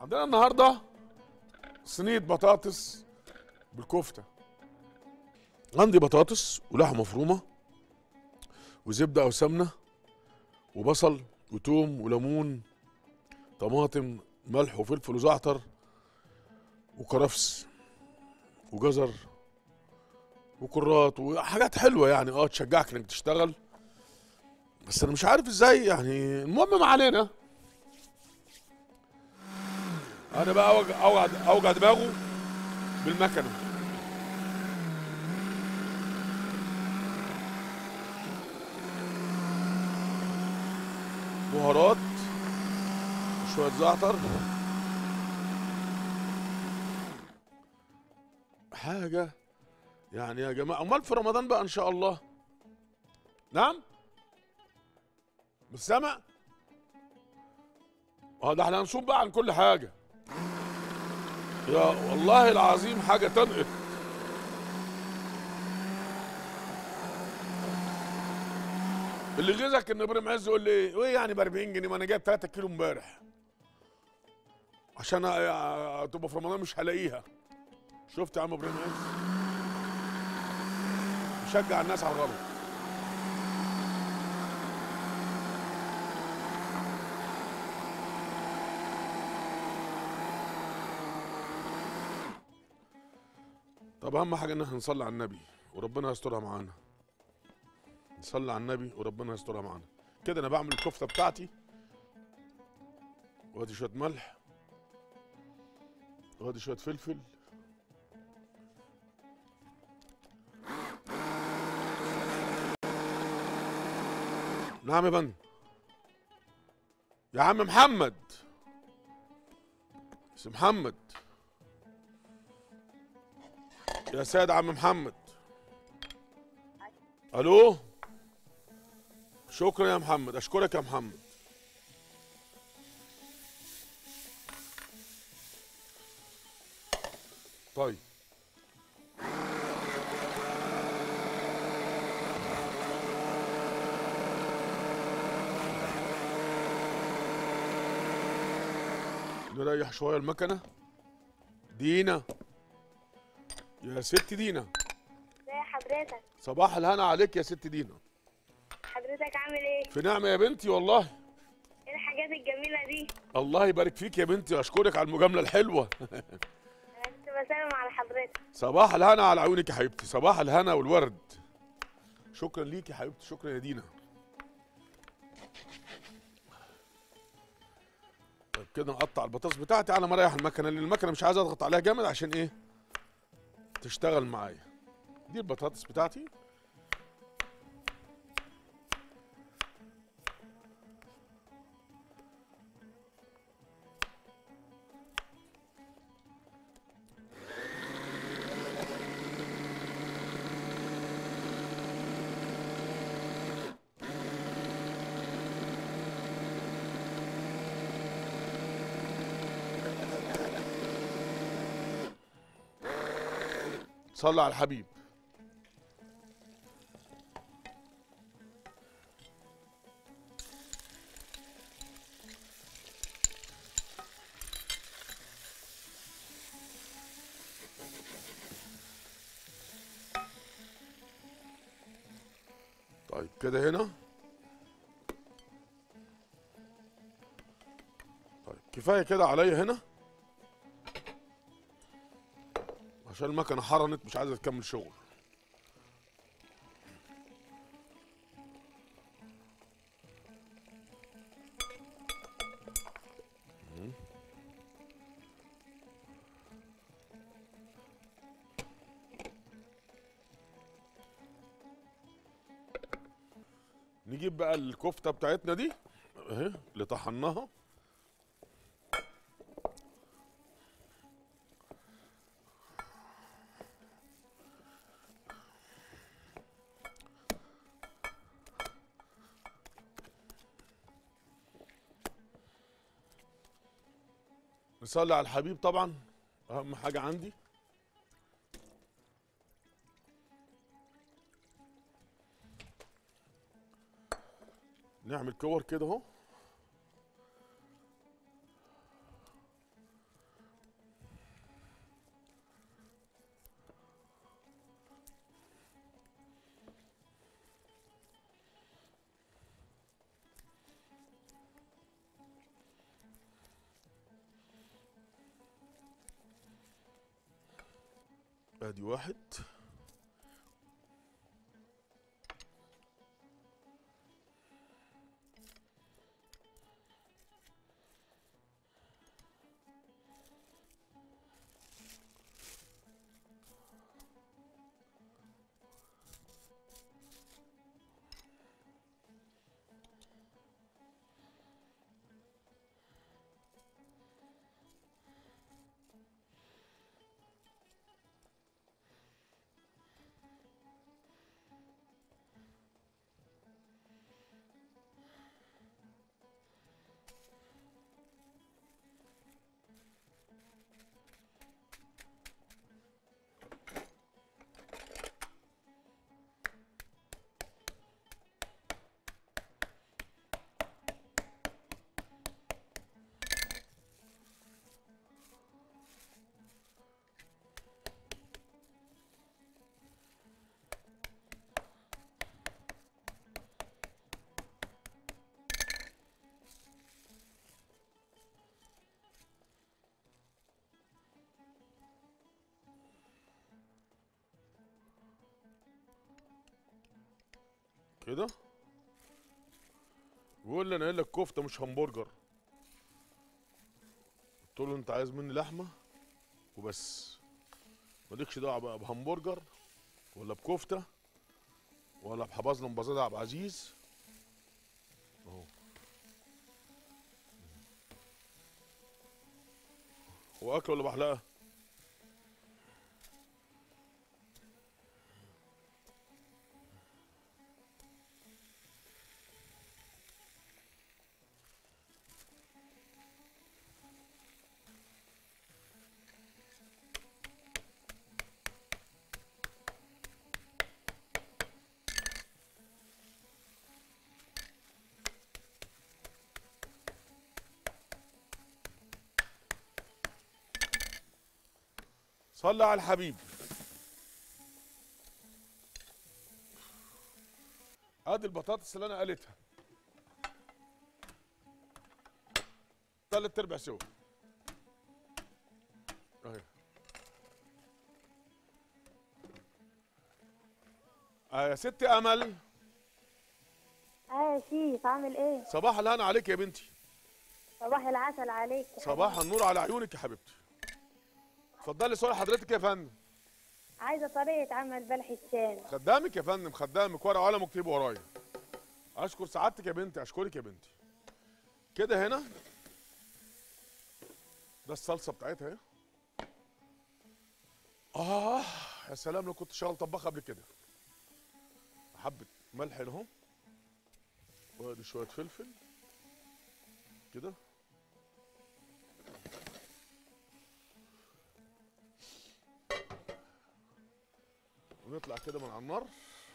عندنا النهارده صينيه بطاطس بالكفته عندي بطاطس ولحمه مفرومه وزبده او سمنه وبصل وتوم وليمون طماطم ملح وفلفل وزعتر وكرفس وجزر وكرات وحاجات حلوه يعني اه تشجعك انك تشتغل بس انا مش عارف ازاي يعني المهم ما علينا انا بقى اوجع اوجع, أوجع دماغه بالمكنه بهارات وشويه زعتر حاجه يعني يا جماعه امال في رمضان بقى ان شاء الله نعم مش سامع اه ده احنا هنصوم بقى عن كل حاجه يا والله العظيم حاجه تنقط اللي غيظك ان ابراهيم عز يقول لي ايه يعني ب 40 جنيه ما انا جايب 3 كيلو امبارح عشان أ- تبقى في رمضان مش هلاقيها شفت يا عم ابراهيم عز يشجع الناس على الغلط طب اهم حاجه ان احنا نصلي على النبي وربنا يسترها معانا نصلي على النبي وربنا يسترها معانا كده انا بعمل الكفته بتاعتي وادي شويه ملح وادي شويه فلفل نعم يا بند يا عم محمد اسم محمد يا سيد عم محمد الو شكرا يا محمد اشكرك يا محمد طيب نريح شويه المكنه دينا يا ست دينا ازي حضرتك صباح الهنا عليك يا ست دينا حضرتك عامل ايه في نعمه يا بنتي والله ايه الحاجات الجميله دي الله يبارك فيك يا بنتي اشكرك على المجامله الحلوه انا كنت بسلم على حضرتك صباح الهنا على عيونك يا حبيبتي صباح الهنا والورد شكرا ليك يا حبيبتي شكرا يا دينا طيب كده نقطع البطاطس بتاعتي على ما اريح المكنه لان المكنه مش عايز اضغط عليها جامد عشان ايه تشتغل معايا دي البطاطس بتاعتي صلى على الحبيب طيب كده هنا طيب كفايه كده عليا هنا عشان المكنه حرنت مش عايزه تكمل شغل مم. نجيب بقى الكفته بتاعتنا دي اهي اللي طحناها نصلي على الحبيب طبعا اهم حاجه عندي نعمل كور كده اهو ادي واحد كده بيقول لي انا قايل لك كفته مش همبرجر قلت له انت عايز مني لحمه وبس مالكش دعوه بقى بهمبرجر ولا بكفته ولا بحباظ لمبازات عبد العزيز اهو هو اكل ولا بحلقه صلى على الحبيب ادي البطاطس اللي انا قالتها تلات ارباع سوا اهي آه يا ست امل اه يا شيف عامل ايه صباح الهنا عليك يا بنتي صباح العسل عليك صباح النور على عيونك يا حبيبتي اتفضلي سؤال حضرتك يا فندم عايزه طريقه عمل بلح الشام خدامك يا فندم خدامك ورقه وقلم اكتبي ورايا اشكر سعادتك يا بنتي اشكرك يا بنتي كده هنا ده الصلصه بتاعتها اهي اه يا سلام لو كنت شغال طباخ قبل كده حبه ملح هنا اهو وادي شويه فلفل كده ونطلع كده من على النار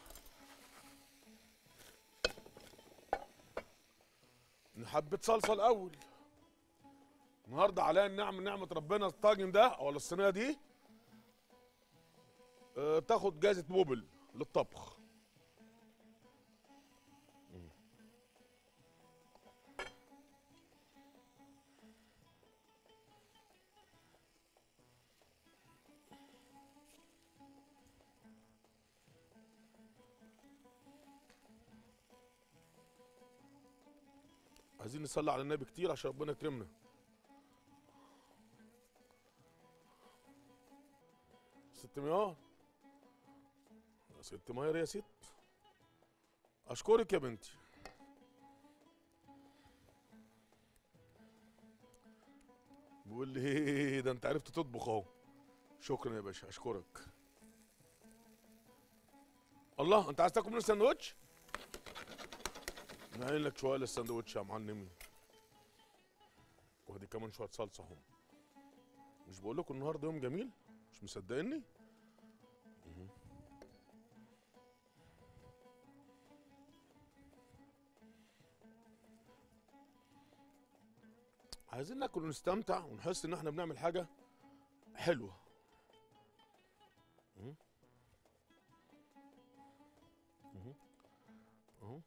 حبة صلصة الأول النهارده عليا النعم نعمة ربنا الطاجن ده ولا الصينية دي آه، تاخد جائزة موبل للطبخ مم. عايزين نصلي على النبي كتير عشان ربنا يكرمنا ست ميار يا ست ميار يا ست اشكرك يا بنتي بيقول لي "إيه ده انت عرفت تطبخ اهو شكرا يا باشا اشكرك الله انت عايز تاكل من الساندوتش نعين لك شويه للساندوتش يا معلمي وادي كمان شويه صلصه اهو مش بقول لكم النهارده يوم جميل مش مصدقني مهم. عايزين ناكل ونستمتع ونحس ان احنا بنعمل حاجه حلوه مهم. مهم. اهو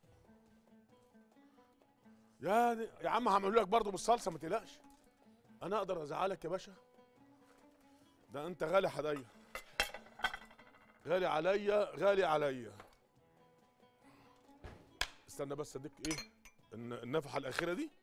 يا دي- يا عم هعمله لك برضه بالصلصه ما تقلقش انا اقدر ازعلك يا باشا ده انت غالي حدايا غالي عليا غالي عليا استنى بس اديك ايه الن- النفحه الاخيره دي